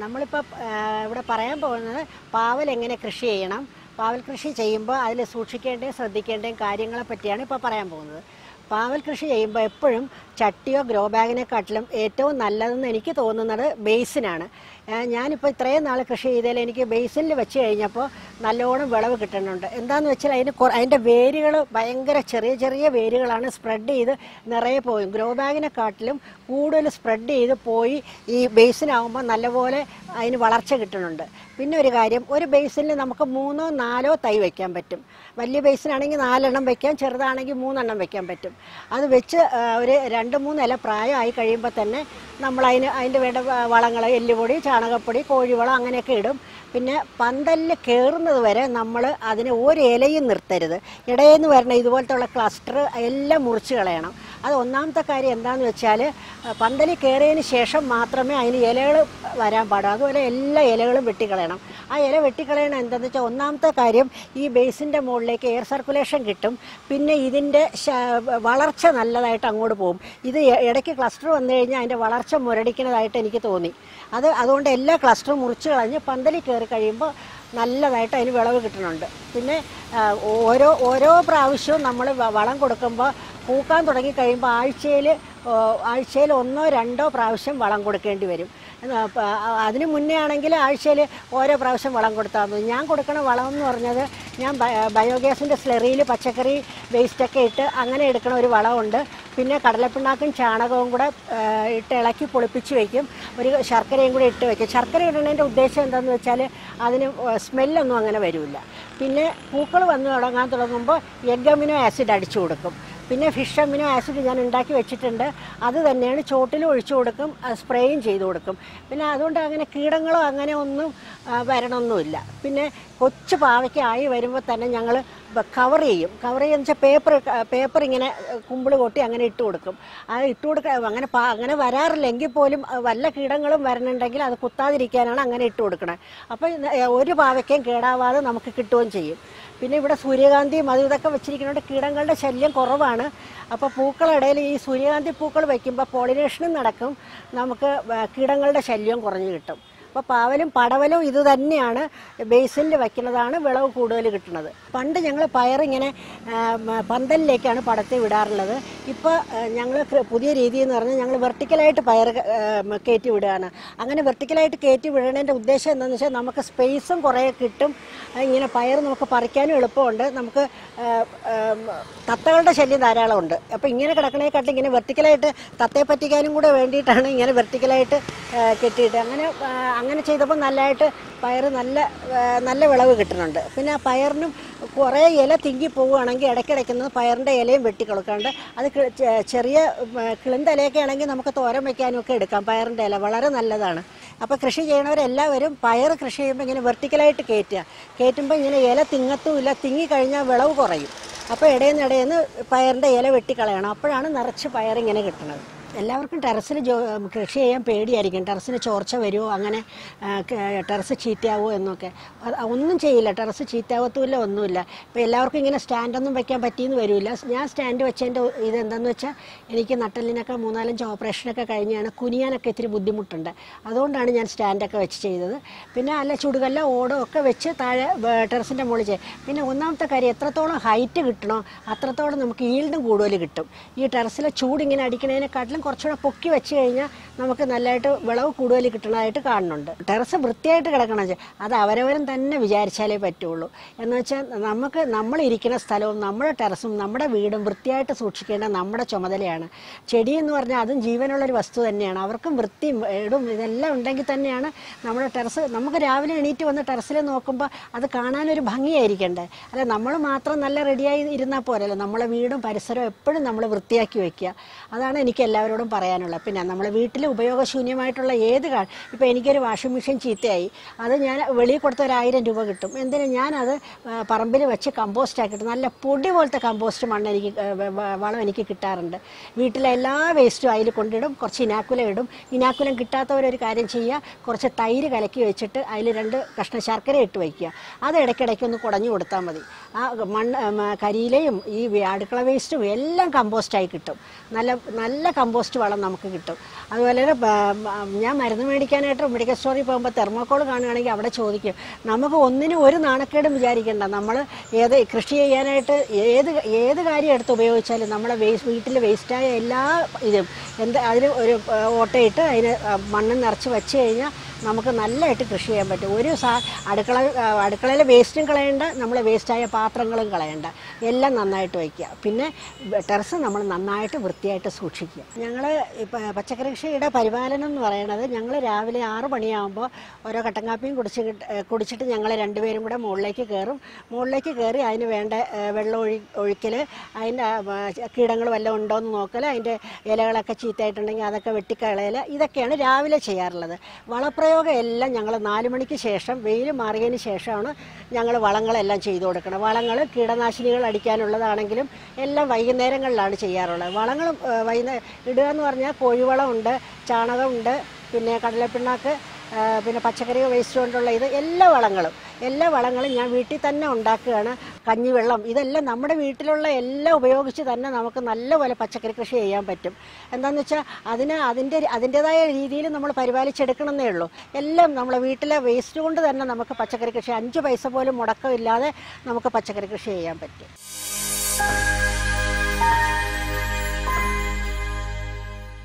നമ്മളിപ്പോൾ ഇവിടെ പറയാൻ പോകുന്നത് പാവൽ എങ്ങനെ കൃഷി ചെയ്യണം പാവൽ കൃഷി ചെയ്യുമ്പോൾ അതിൽ സൂക്ഷിക്കേണ്ടതും ശ്രദ്ധിക്കേണ്ടതും കാര്യങ്ങളെ പറ്റിയാണ് ഇപ്പോൾ പറയാൻ പോകുന്നത് പാവൽ കൃഷി ചെയ്യുമ്പോൾ എപ്പോഴും ചട്ടിയോ ഗ്രോ ബാഗിനെക്കാട്ടിലും ഏറ്റവും നല്ലതെന്ന് എനിക്ക് തോന്നുന്നത് ബേസിനാണ് ഏഹ് ഞാനിപ്പോൾ ഇത്രയും നാൾ കൃഷി ചെയ്തതിൽ എനിക്ക് ബേസിനിൽ വെച്ച് കഴിഞ്ഞപ്പോൾ നല്ലോണം വിളവ് കിട്ടുന്നുണ്ട് എന്താന്ന് വെച്ചാൽ അതിന് കുറ- അതിൻ്റെ വേരുകൾ ഭയങ്കര ചെറിയ ചെറിയ വേരുകളാണ് സ്പ്രെഡ് ചെയ്ത് നിറയെ പോയും ഗ്രോ ബാഗിനെക്കാട്ടിലും കൂടുതൽ സ്പ്രെഡ് ചെയ്ത് പോയി ഈ ബേസിനാകുമ്പോൾ നല്ലപോലെ അതിന് വളർച്ച കിട്ടുന്നുണ്ട് പിന്നെ ഒരു കാര്യം ഒരു ബേസിനിൽ നമുക്ക് മൂന്നോ നാലോ തൈ വയ്ക്കാൻ പറ്റും വലിയ ബേസിനാണെങ്കിൽ നാലെണ്ണം വയ്ക്കാം ചെറുതാണെങ്കിൽ മൂന്നെണ്ണം വയ്ക്കാൻ പറ്റും അത് വെച്ച് ആ, ഒരു രണ്ട് മൂന്ന് ഇല പ്രായമായി കഴിയുമ്പോൾ തന്നെ നമ്മൾ അതിന് അതിൻ്റെ വേണ്ട വളങ്ങൾ എല്ലുപൊടി ചാണകപ്പൊടി കോഴിവളം അങ്ങനെയൊക്കെ ഇടും പിന്നെ പന്തലിൽ കയറുന്നത് വരെ നമ്മൾ അതിന് ഒരു ഇലയും നിർത്തരുത് ഇടയിൽ നിന്ന് വരണ ഇതുപോലത്തെ ക്ലസ്റ്റർ എല്ലാം മുറിച്ച് കളയണം അത് ഒന്നാമത്തെ കാര്യം എന്താണെന്ന് വെച്ചാൽ പന്തലിൽ കയറിയതിന് ശേഷം മാത്രമേ അതിന് ഇലകൾ വരാൻ പാടൂ അതുപോലെ എല്ലാ ഇലകളും വെട്ടിക്കളയണം ആ ഇല വെട്ടിക്കളയണം എന്താണെന്ന് വെച്ചാൽ ഒന്നാമത്തെ കാര്യം ഈ ബേസിൻ്റെ മുകളിലേക്ക് എയർ സർക്കുലേഷൻ കിട്ടും പിന്നെ ഇതിൻ്റെ ശ- വളർച്ച നല്ലതായിട്ട് അങ്ങോട്ട് പോകും ഇത് ഇ- ഇടയ്ക്ക് ക്ലസ്റ്റർ വന്നു കഴിഞ്ഞാൽ അതിൻ്റെ വളർച്ച മുരടിക്കുന്നതായിട്ട് എനിക്ക് തോന്നി അത് അതുകൊണ്ട് എല്ലാ ക്ലസ്റ്ററും മുറിച്ച് കളഞ്ഞ് പന്തലിൽ കയറി കഴിയുമ്പോൾ നല്ലതായിട്ട് അതിന് വിളവ് കിട്ടുന്നുണ്ട് പിന്നെ ആ, ഓരോ ഓരോ പ്രാവശ്യവും നമ്മൾ വളം കൊടുക്കുമ്പോൾ പൂക്കാൻ തുടങ്ങി കഴിയുമ്പോൾ ആഴ്ചയിൽ ആഴ്ചയിൽ ഒന്നോ രണ്ടോ പ്രാവശ്യം വളം കൊടുക്കേണ്ടി വരും എന്നാ, പ- ആ- അതിന് മുന്നേ ആണെങ്കിൽ ആഴ്ചയിൽ ഓരോ പ്രാവശ്യം വളം കൊടുത്താൽ മതി ഞാൻ കൊടുക്കണ വളം എന്ന് പറഞ്ഞത് ഞാൻ ബ- ബയോഗ്യാസിൻ്റെ സ്ലെറിയിൽ പച്ചക്കറി വേസ്റ്റൊക്കെ ഇട്ട് അങ്ങനെ എടുക്കണ ഒരു വളമുണ്ട് പിന്നെ കടലപ്പിണ്ണാക്കും ചാണകവും കൂടെ ആ, ഇട്ട് ഇളക്കി പൊളിപ്പിച്ച് വയ്ക്കും ഒരു ശർക്കരയും കൂടെ ഇട്ട് വയ്ക്കും ശർക്കര ഇടുന്നതിൻ്റെ ഉദ്ദേശം എന്താണെന്ന് വെച്ചാൽ അതിന് സ്മെല്ലൊന്നും അങ്ങനെ വരില്ല പിന്നെ പൂക്കൾ വന്നു തുടങ്ങാൻ തുടങ്ങുമ്പോൾ എഗ് അമിനോ ആസിഡ് അടിച്ചു കൊടുക്കും പിന്നെ ഫിഷ് അമിനോ ആസിഡ് ഞാൻ ഉണ്ടാക്കി വെച്ചിട്ടുണ്ട് അത് തന്നെയാണ് ചോട്ടിലും ഒഴിച്ചു കൊടുക്കും അത് സ്പ്രേയും ചെയ്ത് കൊടുക്കും പിന്നെ അതുകൊണ്ട് അങ്ങനെ കീടങ്ങളോ അങ്ങനെ ഒന്നും ആ, വരണമൊന്നുമില്ല പിന്നെ കൊച്ചു പാവയ്ക്ക് ആയി വരുമ്പോൾ തന്നെ ഞങ്ങൾ കവർ ചെയ്യും കവർ ചെയ്യുന്ന വെച്ചാൽ പേപ്പർ പേപ്പർ ഇങ്ങനെ കുമ്പിൾ കൊട്ടി അങ്ങനെ ഇട്ട് കൊടുക്കും അത് ഇട്ട് കൊടുക്ക അങ്ങനെ പാ അങ്ങനെ വരാറില്ലെങ്കിൽ പോലും ആ, വല്ല കീടങ്ങളും വരണുണ്ടെങ്കിൽ അത് കുത്താതിരിക്കാനാണ് അങ്ങനെ ഇട്ട് കൊടുക്കണത് അപ്പോൾ ഇത് ഒരു പാവയ്ക്കും കേടാവാതെ നമുക്ക് കിട്ടുകയും ചെയ്യും പിന്നെ ഇവിടെ സൂര്യകാന്തിയും അതും ഇതൊക്കെ വെച്ചിരിക്കുന്നതുകൊണ്ട് കീടങ്ങളുടെ ശല്യം കുറവാണ് അപ്പോൾ പൂക്കളിടയിൽ ഈ സൂര്യകാന്തി പൂക്കൾ വയ്ക്കുമ്പോൾ പോളിനേഷനും നടക്കും നമുക്ക് വ- കീടങ്ങളുടെ ശല്യവും കുറഞ്ഞു കിട്ടും അപ്പോൾ പാവലും പടവലും ഇത് തന്നെയാണ് ബേസിനിൽ വയ്ക്കുന്നതാണ് വിളവ് കൂടുതൽ കിട്ടുന്നത് പണ്ട് ഞങ്ങൾ പയറിങ്ങനെ ആ, മ- പന്തലിലേക്കാണ് പടത്തി വിടാറുള്ളത് ഇപ്പോൾ ഞങ്ങൾ പുതിയ രീതി എന്ന് പറഞ്ഞാൽ ഞങ്ങൾ വെർട്ടിക്കലായിട്ട് പയർ ആ, മ- കയറ്റി വിടുകയാണ് അങ്ങനെ വെർട്ടിക്കലായിട്ട് കയറ്റി വിടണതിൻ്റെ ഉദ്ദേശം എന്താണെന്ന് വെച്ചാൽ നമുക്ക് സ്പേസും കുറേ കിട്ടും ആ, ഇങ്ങനെ പയർ നമുക്ക് പറിക്കാനും എളുപ്പമുണ്ട് നമുക്ക് ആ, ആ, തത്തകളുടെ ശല്യം ധാരാളമുണ്ട് അപ്പോൾ ഇങ്ങനെ കിടക്കണേക്കാട്ടിൽ ഇങ്ങനെ വെർട്ടിക്കലായിട്ട് തത്തയെ പറ്റിക്കാനും കൂടെ വേണ്ടിയിട്ടാണ് ഇങ്ങനെ വെർട്ടിക്കലായിട്ട് കെട്ടിയിട്ട് അങ്ങനെ ആ, അങ്ങനെ ചെയ്തപ്പോൾ നല്ലതായിട്ട് പയർ നല്ല ആ, നല്ല വിളവ് കിട്ടുന്നുണ്ട് പിന്നെ ആ പയറിനും കുറേ ഇല തിങ്ങി പോവുകയാണെങ്കിൽ ഇടയ്ക്കിടയ്ക്കുന്ന പയറിൻ്റെ ഇലയും വെട്ടിക്കൊടുക്കാണ്ട് അത് കി- ചെ- ചെറിയ ഉം, കിളിന്ത ഇലയൊക്കെ ആണെങ്കിൽ നമുക്ക് തോരൻ വയ്ക്കാനും ഒക്കെ എടുക്കാം പയറിൻ്റെ ഇല വളരെ നല്ലതാണ് അപ്പോൾ കൃഷി ചെയ്യണവരെല്ലാവരും പയർ കൃഷി ചെയ്യുമ്പോൾ ഇങ്ങനെ വെർട്ടിക്കലായിട്ട് കയറ്റുക കയറ്റുമ്പോൾ ഇങ്ങനെ ഇല തിങ്ങത്തുമില്ല തിങ്ങി കഴിഞ്ഞാൽ വിളവ് കുറയും അപ്പോൾ ഇടയിൽ ഇടയിൽ പയറിൻ്റെ ഇല വെട്ടിക്കളയണം അപ്പോഴാണ് നിറച്ച് പയർ ഇങ്ങനെ കിട്ടുന്നത് എല്ലാവർക്കും ടെറസിൽ ജോ കൃഷി ചെയ്യാൻ പേടിയായിരിക്കും ടെറസിന് ചോർച്ച വരുമോ അങ്ങനെ ആ, ക- ടെറസ് ചീത്തയാവോ എന്നൊക്കെ അത് ഒന്നും ചെയ്യില്ല ടെറസ് ചീത്തയാവത്തുമില്ല ഒന്നുമില്ല ഇപ്പോൾ എല്ലാവർക്കും ഇങ്ങനെ സ്റ്റാൻഡൊന്നും വെക്കാൻ പറ്റിയെന്ന് വരില്ല ഞാൻ സ്റ്റാൻഡ് വെച്ചതിൻ്റെ ഇതെന്താണെന്ന് വെച്ചാൽ എനിക്ക് നട്ടലിനൊക്കെ മൂന്നാലഞ്ച് ഓപ്പറേഷനൊക്കെ കഴിഞ്ഞാണ് കുനിയാനൊക്കെ ഇത്തിരി ബുദ്ധിമുട്ടുണ്ട് അതുകൊണ്ടാണ് ഞാൻ സ്റ്റാൻഡൊക്കെ വെച്ച് ചെയ്തത് പിന്നെ അല്ല ചുടുകല്ല ഓടോ ഒക്കെ വെച്ച് താഴെ ടെറസിൻ്റെ മുകളിൽ ചെയ്യും പിന്നെ ഒന്നാമത്തെ കാര്യം എത്രത്തോളം ഹൈറ്റ് കിട്ടണോ അത്രത്തോളം നമുക്ക് ഈൽഡും കൂടുതൽ കിട്ടും ഈ ടെറസിലെ ചൂട് ഇങ്ങനെ അടിക്കുന്നതിനെക്കാട്ടിലും കുറച്ചുകൂടെ പൊക്കി വെച്ച് കഴിഞ്ഞാൽ നമുക്ക് നല്ലതായിട്ട് വിളവ് കൂടുതൽ കിട്ടുന്നതായിട്ട് കാണുന്നുണ്ട് ടെറസ് വൃത്തിയായിട്ട് കിടക്കണം വെച്ചാൽ അത് അവരവരും തന്നെ വിചാരിച്ചാലേ പറ്റുള്ളൂ എന്ന് വെച്ചാൽ നമുക്ക് നമ്മൾ ഇരിക്കുന്ന സ്ഥലവും നമ്മുടെ ടെറസും നമ്മുടെ വീടും വൃത്തിയായിട്ട് സൂക്ഷിക്കേണ്ട നമ്മുടെ ചുമതലയാണ് ചെടി എന്ന് പറഞ്ഞാൽ അതും ജീവനുള്ളൊരു വസ്തു തന്നെയാണ് അവർക്കും വൃത്തിയും വീടും ഇതെല്ലാം ഉണ്ടെങ്കിൽ തന്നെയാണ് നമ്മുടെ ടെറസ് നമുക്ക് രാവിലെ എണീറ്റ് വന്ന് ടെറസിൽ നോക്കുമ്പോൾ അത് കാണാനൊരു ഭംഗിയായിരിക്കണ്ടേ അല്ല നമ്മൾ മാത്രം നല്ല റെഡിയായി ഇരുന്നാൽ പോരല്ലോ നമ്മളെ വീടും പരിസരവും എപ്പോഴും നമ്മൾ വൃത്തിയാക്കി വെക്കുക അതാണ് എനിക്ക് എല്ലാവരോടും പറയാനുള്ളത് പിന്നെ നമ്മളെ വീട്ടിൽ ഉപയോഗശൂന്യമായിട്ടുള്ള ഏത് കാ ഇപ്പോൾ എനിക്കൊരു വാഷിംഗ് മെഷീൻ ചീത്തയായി അത് ഞാൻ വെളിയിൽ കൊടുത്ത ഒരു ആയിരം രൂപ കിട്ടും എന്തിന് ഞാനത് ആ, പറമ്പിൽ വെച്ച് കമ്പോസ്റ്റ് ആക്കിയിട്ട് നല്ല പൊടി പോലത്തെ കമ്പോസ്റ്റ് മണ്ണ് എനിക്ക് ആ, വ- വ- വളം എനിക്ക് കിട്ടാറുണ്ട് വീട്ടിലെ എല്ലാ വേസ്റ്റും അതിൽ കൊണ്ടിടും കുറച്ച് ഇനാക്കുലം ഇടും ഇനാക്കുലം കിട്ടാത്തവരൊരു കാര്യം ചെയ്യുക കുറച്ച് തൈര് കലക്കി വെച്ചിട്ട് അതിൽ രണ്ട് കഷ്ണം ശർക്കര ഇട്ട് വയ്ക്കുക അത് ഇടയ്ക്കിടയ്ക്ക് ഒന്ന് കുടഞ്ഞു കൊടുത്താൽ മതി ആ മണ്ണ് ആ, മ- കരിയിലയും ഈ വേ- അടുക്കള വേസ്റ്റും എല്ലാം കമ്പോസ്റ്റായി കിട്ടും നല്ല നല്ല കമ്പോസ്റ്റ് കമ്പോസ്റ്റ് വളം നമുക്ക് കിട്ടും അതുപോലെ തന്നെ ബ- ബ- ഞാൻ മരുന്ന് മേടിക്കാനായിട്ട് മെഡിക്കൽ സ്റ്റോറിൽ പോകുമ്പോൾ തെർമോക്കോൾ കാണുകയാണെങ്കിൽ അവിടെ ചോദിക്കും നമുക്ക് ഒന്നിനും ഒരു നാണക്കേടും വിചാരിക്കേണ്ട നമ്മൾ ഏത് കൃഷി ചെയ്യാനായിട്ട് ഏത് ഏത് കാര്യം എടുത്ത് ഉപയോഗിച്ചാലും നമ്മുടെ വേസ്റ്റ് വീട്ടിൽ വേസ്റ്റായ എല്ലാ ഇതും എന്ത് അതിന് ഒരു ആ, ഓട്ടയിട്ട് അതിന് ആ, മണ്ണ് നിറച്ച് വെച്ച് കഴിഞ്ഞാൽ നമുക്ക് നല്ലതായിട്ട് കൃഷി ചെയ്യാൻ പറ്റും ഒരു സാ അടുക്കള ആ, അടുക്കളയിലെ വേസ്റ്റും കളയണ്ട നമ്മൾ വേസ്റ്റായ പാത്രങ്ങളും കളയണ്ട എല്ലാം നന്നായിട്ട് വയ്ക്കുക പിന്നെ ടെറസ് നമ്മൾ നന്നായിട്ട് വൃത്തിയായിട്ട് സൂക്ഷിക്കുക ഞങ്ങൾ ഇപ്പം പച്ചക്കറി കൃഷിയുടെ പരിപാലനം എന്ന് പറയുന്നത് ഞങ്ങൾ രാവിലെ ആറ് മണിയാകുമ്പോൾ ഓരോ കട്ടൻ കാപ്പിയും കുടിച്ച് കിട്ട്- ഏ, കുടിച്ചിട്ട് ഞങ്ങൾ രണ്ടുപേരും കൂടെ മുകളിലേക്ക് കയറും മുകളിലേക്ക് കയറി അതിന് വേണ്ട ഏ, വെള്ളം ഒഴി ഒഴിക്കൽ അതിൻ്റെ കീടങ്ങൾ വല്ലതും ഉണ്ടോ എന്ന് നോക്കൽ അതിൻ്റെ ഇലകളൊക്കെ ചീത്തയായിട്ടുണ്ടെങ്കിൽ അതൊക്കെ വെട്ടിക്കളയൽ ഇതൊക്കെയാണ് രാവിലെ ചെയ്യാറുള്ളത് വളപ്രയോഗം എല്ലാം ഞങ്ങൾ നാല് മണിക്ക് ശേഷം വെയിൽ മാറിയതിന് ശേഷമാണ് ഞങ്ങൾ വളങ്ങളെല്ലാം ചെയ്തു കൊടുക്കണം വളങ്ങൾ കീടനാശിനികൾ അടിക്കാനുള്ളതാണെങ്കിലും എല്ലാം വൈകുന്നേരങ്ങളിലാണ് ചെയ്യാറുള്ളത് വളങ്ങൾ വൈകുന്നേരം ഇടുക എന്ന് പറഞ്ഞാൽ കോഴിവളമുണ്ട് ചാണകമുണ്ട് പിന്നെ കടലപ്പിണ്ണാക്ക് ആ, പിന്നെ പച്ചക്കറി വേസ്റ്റ് കൊണ്ടുള്ള ഇത് എല്ലാ വളങ്ങളും എല്ലാ വളങ്ങളും ഞാൻ വീട്ടിൽ തന്നെ ഉണ്ടാക്കുകയാണ് കഞ്ഞിവെള്ളം ഇതെല്ലാം നമ്മുടെ വീട്ടിലുള്ള എല്ലാം ഉപയോഗിച്ച് തന്നെ നമുക്ക് നല്ലപോലെ പച്ചക്കറി കൃഷി ചെയ്യാൻ പറ്റും എന്താണെന്ന് വെച്ചാൽ അതിന് അതിൻ്റെ അതിൻ്റെതായ രീതിയിൽ നമ്മൾ പരിപാലിച്ചെടുക്കണമെന്നേ ഉള്ളൂ എല്ലാം നമ്മളെ വീട്ടിലെ വേസ്റ്റ് കൊണ്ട് തന്നെ നമുക്ക് പച്ചക്കറി കൃഷി അഞ്ച് പൈസ പോലും മുടക്കമില്ലാതെ നമുക്ക് പച്ചക്കറി കൃഷി ചെയ്യാൻ പറ്റും